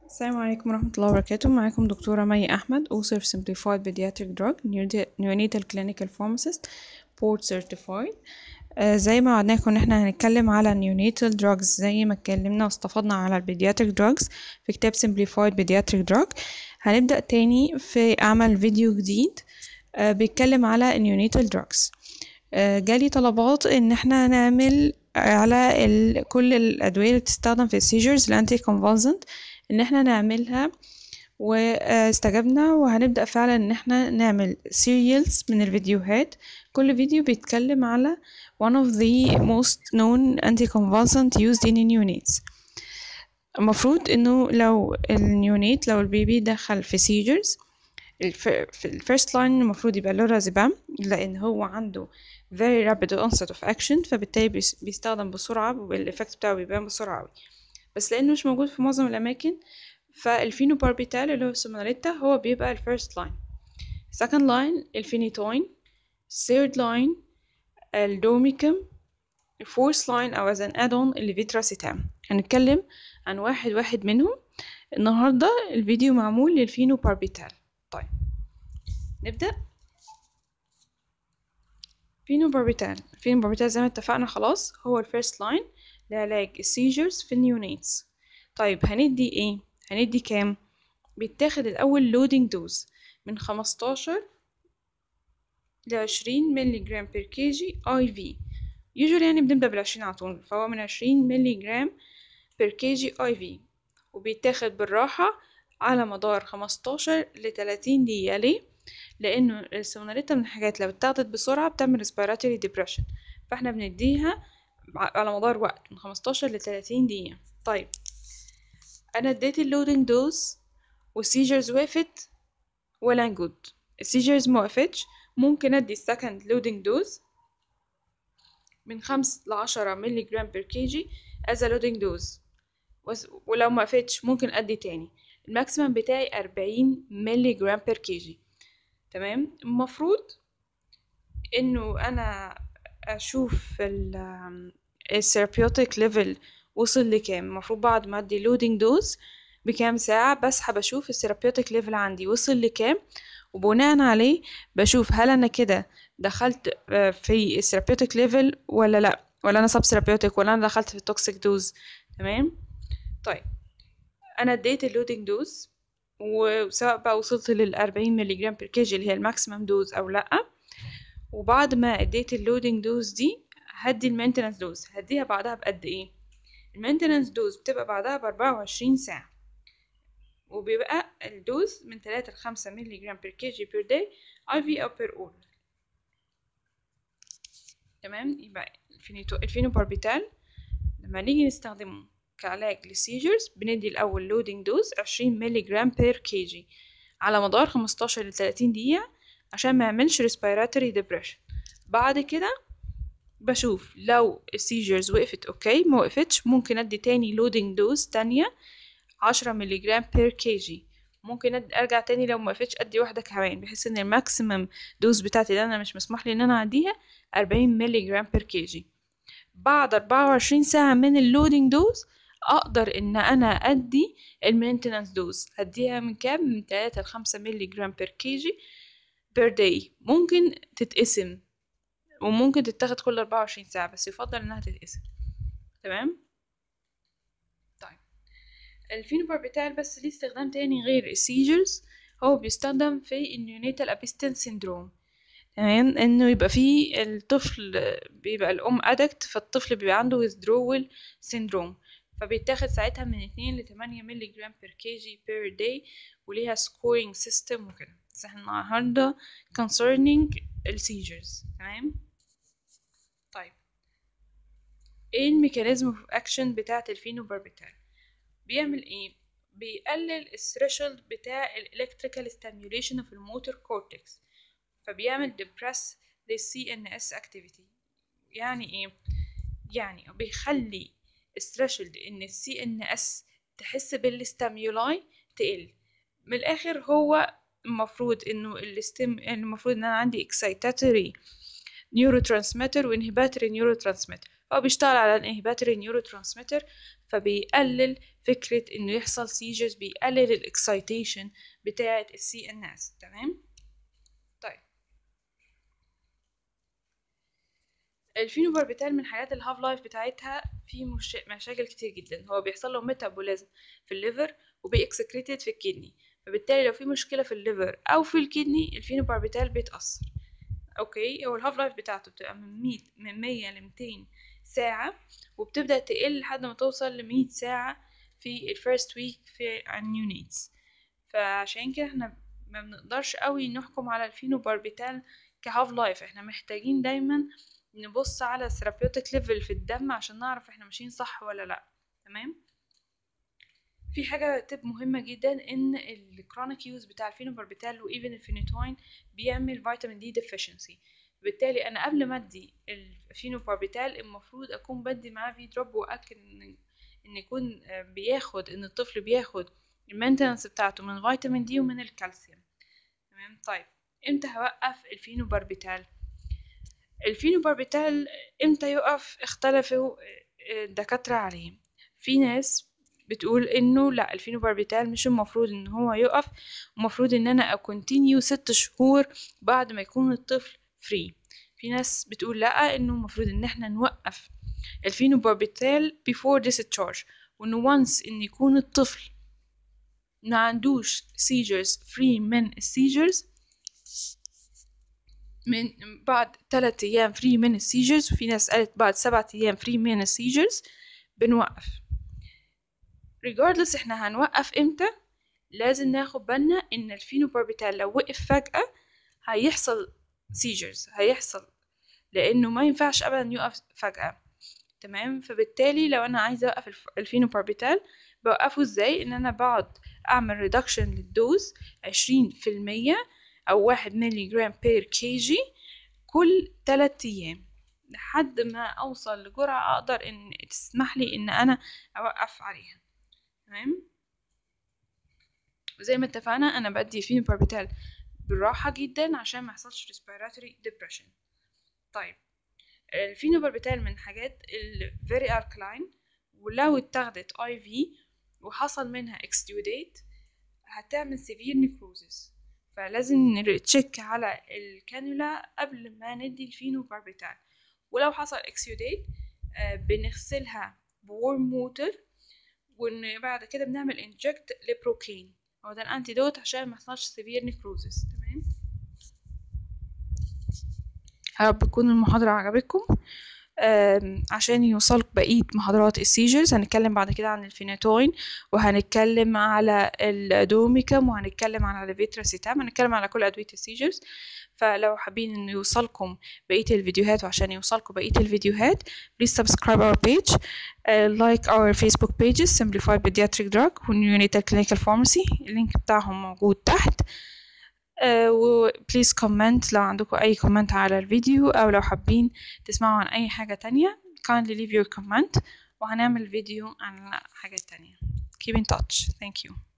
السلام عليكم ورحمة الله وبركاته معاكم دكتورة مي أحمد أوصر Simplified Pediatric Drug Neonatal Clinical Pharmacist Board Certified آه زي ما وعدناكم ان احنا هنتكلم على Neonatal Drugs زي ما اتكلمنا واستفدنا على ال Pediatric Drugs في كتاب Simplified Pediatric Drug هنبدأ تاني في أعمل فيديو جديد آه بيتكلم على Neonatal Drugs آه جالي طلبات ان احنا نعمل على ال كل الأدوية اللي بتستخدم في السيجرز الأنتي كونفولسنت ان احنا نعملها واستجبنا وهنبدأ فعلا ان احنا نعمل سيريالز من الفيديوهات كل فيديو بيتكلم على one of the most known anticonvulsant used in neonates المفروض انه لو النيونيت لو البيبي دخل في سيجرز في الفيرست لاين المفروض يبقى لورازيبام لان هو عنده very rapid onset of action فبالتالي بيستخدم بسرعة والإفكت بتاعه بيبان بسرعة أوي بس لأنه مش موجود في معظم الأماكن فالفينوباربيتال اللي هو السوماناليتا هو بيبقى الفيرست لاين second لاين الفينيتوين third لاين الدوميكم fourth لاين أو as an add-on الفيتراسيتام هنتكلم عن واحد واحد منهم النهاردة الفيديو معمول للفينوباربيتال طيب نبدأ فينوباربيتال الفينوباربيتال زي ما اتفقنا خلاص هو الفيرست لاين لعلاج السيجرز في النيونيتس طيب هندي ايه هندي كام بيتاخد الاول لودنج دوز من خمستاشر لعشرين ملي جرام بير كيجي اي في يوجوالي يعني بنبدا بالعشرين على طول فهو من عشرين ملي جرام بير كيجي اي في وبيتاخد بالراحه على مدار خمستاشر لتلاتين دقيقه ليه لانه السوناليتا من الحاجات لو اتاخدت بسرعه بتعمل respiratory depression فاحنا بنديها على مدار وقت من خمستاشر لتلاتين دقيقة طيب أنا اديت اللودنج دوز والسيجرز وقفت ولا جود السيجرز موقفتش ممكن ادي السكند لودنج دوز من خمس لعشرة ملي جرام بير كيجي as a loading dose ولو موقفتش ممكن ادي تاني الماكسيمم بتاعي أربعين ملي جرام بير كيجي تمام المفروض انه انا اشوف الثيرابيوتيك ليفل وصل لكام المفروض بعد ما ادي لودنج دوز بكام ساعة بسحب اشوف الثيرابيوتيك ليفل عندي وصل لكام وبناء عليه بشوف هل انا كده دخلت في الثيرابيوتيك ليفل ولا لا ولا انا سب ثيرابيوتيك ولا انا دخلت في التوكسيك دوز تمام طيب انا اديت اللودنج دوز وسواء بقى وصلت للأربعين ملي جرام بير كيجي اللي هي الماكسيمم دوز او لأ وبعد ما اديت اللودنج دوز دي هدي المينتنس دوز هديها بعدها بقد ايه المينتنس دوز بتبقى بعدها بأربعة وعشرين ساعة وبيبقى الدوز من تلاتة لخمسة ملي جرام بير كيجي بير داي اي في او بير اورال تمام يبقى الفينيتو الفينوباربيتال لما نيجي نستخدمه كعلاج للسيجرز بندي الأول لودنج دوز عشرين ملي جرام بير كيجي على مدار خمستاشر لتلاتين دقيقة عشان ما يعملش respiratory depression بعد كده بشوف لو السيجرز وقفت اوكي ما وقفتش ممكن ادي تاني لودنج دوز تانية عشرة ملي جرام بير كيجي ممكن أدي ارجع تاني لو ما وقفتش ادي واحدة كمان بحيث ان الماكسيمم دوز بتاعتي اللي انا مش مسموح لي ان انا اعديها اربعين ملي جرام بير كيجي بعد اربعة وعشرين ساعة من اللودنج دوز اقدر ان انا ادي المينتنس دوز هديها من كام من تلاتة لخمسة ملي جرام بير كيجي بير داي ممكن تتقسم وممكن تتاخد كل أربعة وعشرين ساعة بس يفضل إنها تتقسم تمام طيب الفينوباربيتال بس ليه استخدام تاني غير السيجرز هو بيستخدم في النيونيتال أبيستن سيندروم تمام انه يبقى فيه الطفل بيبقى الام ادكت فالطفل بيبقى عنده withdrawal syndrome فبيتاخد ساعتها من اتنين لتمانية ملي جرام بير كيجي بير داي وليها سكورينج سيستم وكده بس احنا النهاردة concerning السيجرز تمام طيب ايه الميكانيزم اوف اكشن بتاعة الفينوباربيتال بيعمل ايه بيقلل الثريشولد بتاع الالكتريكال ستيميوليشن في الموتور كورتكس فبيعمل depress the CNS activity يعني ايه يعني بيخلي الثريشولد ان السي ان اس تحس بالستيمولاي تقل من الاخر هو المفروض انه الاستم المفروض ان انا عندي excitatory neurotransmitter وانهباتوري neurotransmitter هو بيشتغل على الانهباتوري neurotransmitter فبيقلل فكرة انه يحصل سيجرز بيقلل الاكسايتيشن بتاعة السي ان اس تمام طيب الفينوباربيتال من حاجات الهاف لايف بتاعتها في مش... مشاكل كتير جدا هو بيحصل له ميتابوليزم في الليفر وبيكسكريتد في الكدني فبالتالي لو في مشكله في الليفر او في الكدني الفينوباربيتال بيتاثر اوكي هو الهاف لايف بتاعته بتبقى من 100 من 100 ل 200 ساعه وبتبدا تقل لحد ما توصل ل 100 ساعه في الفيرست ويك في النيونيتس فعشان كده احنا ما بنقدرش قوي نحكم على الفينوباربيتال كهاف لايف احنا محتاجين دايما نبص على الثيرابيوتيك ليفل في الدم عشان نعرف احنا ماشيين صح ولا لا تمام في حاجة تب مهمة جدا ان الكرونيك يوز بتاع الفينوباربيتال وايفن الفينيتوين بيعمل فيتامين دي ديفيشنسي بالتالي انا قبل ما ادي الفينوباربيتال المفروض اكون بدي معاه في دروب واكد ان ان يكون بياخد ان الطفل بياخد المينتنس بتاعته من فيتامين دي ومن الكالسيوم تمام طيب امتى هوقف الفينوباربيتال الفينوباربيتال امتى يقف اختلفوا الدكاترة عليه في ناس بتقول انه لا الفينوباربيتال مش المفروض ان هو يقف المفروض ان انا اكونتينيو ست شهور بعد ما يكون الطفل فري في ناس بتقول لا انه المفروض ان احنا نوقف الفينوباربيتال before discharge وانه once ان يكون الطفل ما عندوش seizures free من السيجرز من بعد تلات أيام فري من السيجرز وفي ناس قالت بعد سبعة أيام فري من السيجرز بنوقف regardless احنا هنوقف امتى لازم ناخد بالنا ان الفينوباربيتال لو وقف فجأة هيحصل سيجرز هيحصل لانه ما ينفعش ابدا يقف فجأة تمام فبالتالي لو انا عايزة اوقف الفينوباربيتال بوقفه ازاي ان انا بقعد اعمل ريدكشن للدوز عشرين في المية او واحد ملي جرام بير كيجي كل تلات ايام لحد ما اوصل لجرعة اقدر ان تسمح لي ان انا اوقف عليها تمام وزي ما اتفقنا انا بدي فينوباربيتال بالراحة جدا عشان ما يحصلش respiratory depression طيب الفينوباربيتال من حاجات ال very alkaline ولو اتاخدت اي في وحصل منها exudate هتعمل severe necrosis فلازم نتشيك على الكانولا قبل ما ندي الفينوباربيتال ولو حصل اكسيوديت بنغسلها بورم ووتر وان بعد كده بنعمل انجكت لبروكين هو ده الانتيدوت عشان ما يحصلش سيفير نيكروزس تمام يا رب تكون المحاضرة عجبتكم عشان يوصلك بقية محاضرات السيجرز هنتكلم بعد كده عن الفيناتوين وهنتكلم على الدوميكم وهنتكلم على الفيتراسيتام هنتكلم على كل أدوية السيجرز فلو حابين ان يوصلكم بقية الفيديوهات وعشان يوصلكم بقية الفيديوهات please subscribe our page uh, like our Facebook pages Simplified Pediatric Drug و Neonatal Clinical Pharmacy اللينك بتاعهم موجود تحت Uh, و please comment لو عندكم أي comment على الفيديو أو لو حابين تسمعوا عن أي حاجة تانية kindly leave your comment وهنعمل فيديو عن حاجات تانية keep in touch thank you